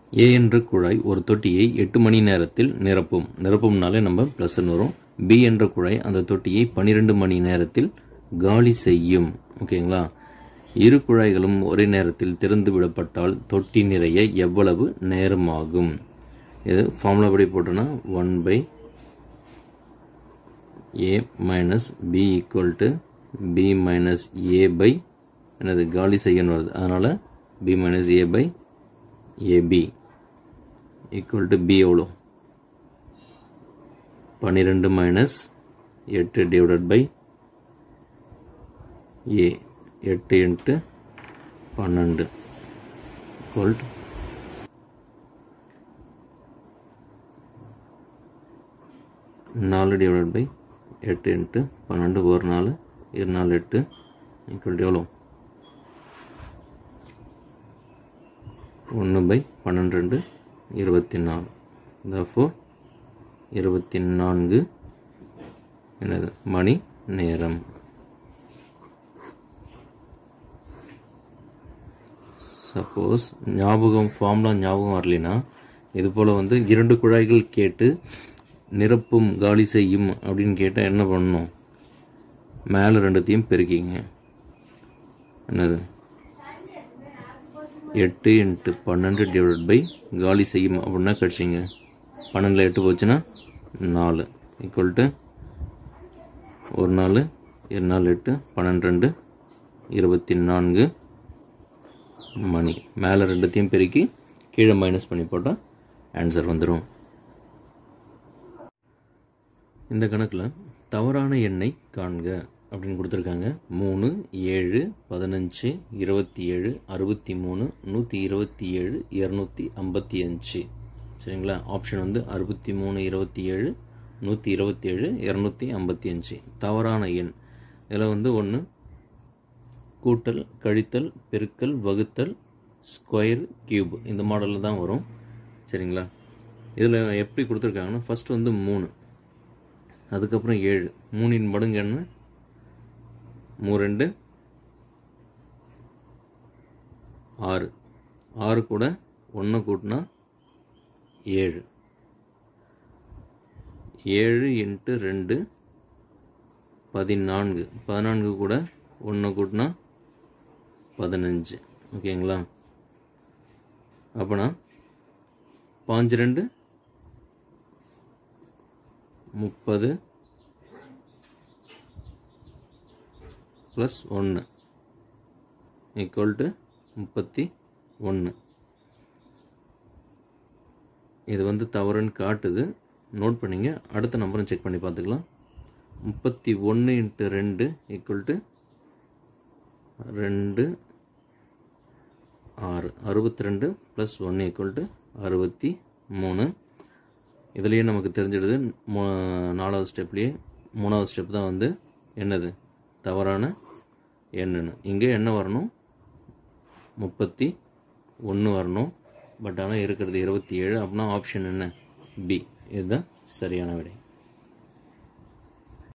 ஏ என்ற குழாய் ஒரு தொட்டியை எட்டு மணி நேரத்தில் நிரப்பும் நிரப்பும்னாலே நம்ம ப்ளஸ்ன்னு வரும் பி என்ற குழாய் அந்த தொட்டியை பன்னிரெண்டு மணி நேரத்தில் காலி செய்யும் ஓகேங்களா இரு குழாய்களும் ஒரே நேரத்தில் திறந்து விடப்பட்டால் தொட்டி நிறைய எவ்வளவு நேரமாகும் இது ஃபார்முலா படி போட்டோன்னா one by A minus B equal to B minus A by என்னது காலி செய்யணும் வருது அதனால் B minus A by AB equal to B எவ்வளோ பன்னிரெண்டு மைனஸ் எட்டு டிவைடட் பை ஏ எட்டு இன்ட்டு பன்னெண்டு ஈக்குவல் டு நாலு டிவைடட் பை எட்டு இன்ட்டு பன்னெண்டு ஒரு நாலு இரு நாலு எட்டு ஈக்குவல் டு எவ்வளோ ஒன்று பை பன்னெண்டு ரெண்டு இருபத்தி நாலு தஃபோ இருபத்தி நான்கு என்னது மணி நேரம் சப்போஸ் ஞாபகம் ஃபார்ம்லாம் ஞாபகம் வரலைன்னா இது போல் வந்து இரண்டு குழாய்கள் கேட்டு நிரப்பும் காலி செய்யும் அப்படின்னு கேட்டால் என்ன பண்ணணும் மேலே ரெண்டுத்தையும் பெருக்கிங்க என்னது எட்டு இன்ட்டு பன்னெண்டு டிவைட் பை காலி செய்யும் அப்படின்னா கழிச்சிங்க பன்னெண்டில் எட்டு போச்சுன்னா நாலு ஈக்குவல் டு ஒரு நாலு இரு நாலு எட்டு பன்னெண்டு ரெண்டு இருபத்தி நான்கு மணி மேலே ரெண்டுத்தையும் பெருக்கி கீழே மைனஸ் பண்ணி போட்டால் ஆன்சர் வந்துடும் இந்த கணக்கில் தவறான எண்ணை காண்க அப்படின்னு கொடுத்துருக்காங்க மூணு ஏழு பதினஞ்சு இருபத்தி ஏழு அறுபத்தி மூணு நூற்றி இருபத்தி ஏழு இரநூத்தி ஐம்பத்தி அஞ்சு சரிங்களா ஆப்ஷன் வந்து அறுபத்தி மூணு இருபத்தி ஏழு நூற்றி இருபத்தி ஏழு இரநூத்தி ஐம்பத்தி அஞ்சு தவறான எண் இதில் வந்து ஒன்று கூட்டல் கழித்தல் பெருக்கல் வகுத்தல் ஸ்கொயர் கியூப் இந்த மாடலில் தான் வரும் சரிங்களா இதில் எப்படி கொடுத்துருக்காங்கன்னா ஃபஸ்ட் வந்து மூணு அதுக்கப்புறம் ஏழு மூணின் மடங்கு என்ன மூ ரெண்டு ஆறு ஆறு கூட ஒன்று கூட்டினா ஏழு ஏழு இன்ட்டு ரெண்டு பதினான்கு பதினான்கு கூட ஒன்று கூட்டினா பதினஞ்சு ஓகேங்களா அப்போனா பாஞ்சு ரெண்டு முப்பது ப்ளஸ் ஒன்று ஈக்குவல் டு முப்பத்தி ஒன்று இது வந்து தவறுன்னு காட்டுது நோட் பண்ணிங்க அடுத்த நம்பரும் செக் பண்ணி பார்த்துக்கலாம் முப்பத்தி ஒன்று இன்ட்டு ரெண்டு ஈக்குவல் டு ரெண்டு ஆறு அறுபத்தி ரெண்டு ப்ளஸ் ஒன்று ஈக்குவல் டு அறுபத்தி மூணு இதுலேயே நமக்கு தெரிஞ்சிடுது மூ நாலாவது ஸ்டெப்லேயே மூணாவது ஸ்டெப் தான் வந்து என்னது தவறான எண்ணுன்னு இங்கே என்ன வரணும் முப்பத்தி ஒன்று வரணும் பட் ஆனால் இருக்கிறது இருபத்தி ஏழு அப்படின்னா ஆப்ஷன் என்ன பி இதுதான் சரியான விடை